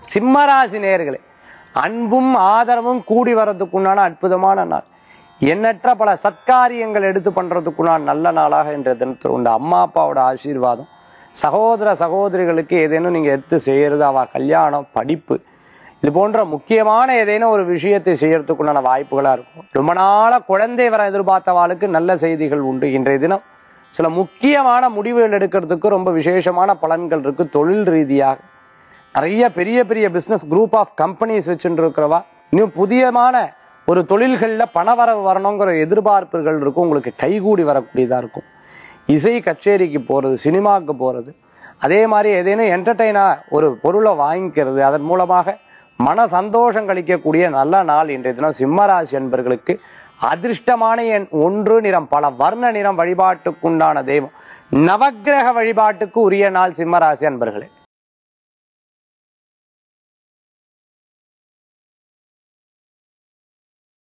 சிம்மராசி நேயர்களே அன்பும் ஆதரவும் கூடி வர்றதுக்குண்டான அற்புதமான நாள் எண்ணற்ற பல சத்காரியங்கள் எடுத்து பண்றதுக்குண்டான நல்ல நாளாக இன்றைய தினத்தில் உண்டு அம்மா அப்பாவோட ஆசீர்வாதம் சகோதர சகோதரிகளுக்கு ஏதேனும் நீங்க எடுத்து செய்யறது அவ கல்யாணம் படிப்பு இது போன்ற முக்கியமான ஏதேனும் ஒரு விஷயத்தை செய்யறதுக்குண்டான வாய்ப்புகளா இருக்கும் ரொம்ப நாளா குழந்தை வர எதிர்பார்த்தவாளுக்கு நல்ல செய்திகள் உண்டு இன்றைய தினம் சில முக்கியமான முடிவுகள் எடுக்கிறதுக்கு ரொம்ப விசேஷமான பலன்கள் இருக்கு தொழில் ரீதியாக நிறைய பெரிய பெரிய பிசினஸ் குரூப் ஆஃப் கம்பெனிஸ் வச்சுட்டு இருக்கிறவா இன்னும் புதியமான ஒரு தொழில்கள்ல பணவரவு வரணுங்கிற எதிர்பார்ப்புகள் இருக்கும் உங்களுக்கு கைகூடி வரக்கூடியதா இருக்கும் இசை கச்சேரிக்கு போறது சினிமாவுக்கு போறது அதே மாதிரி ஏதேனும் என்டர்டெயினா ஒரு பொருளை வாங்கிக்கிறது அதன் மூலமாக மன சந்தோஷம் கழிக்கக்கூடிய நல்ல நாள் இன்றைய தினம் சிம்மராசி என்பர்களுக்கு அதிர்ஷ்டமான எண் ஒன்று நிறம் பல வர்ண நிறம் வழிபாட்டுக்குண்டான தெய்வம் நவக்கிரக வழிபாட்டுக்கு உரிய நாள் சிம்மராசி அன்பர்களே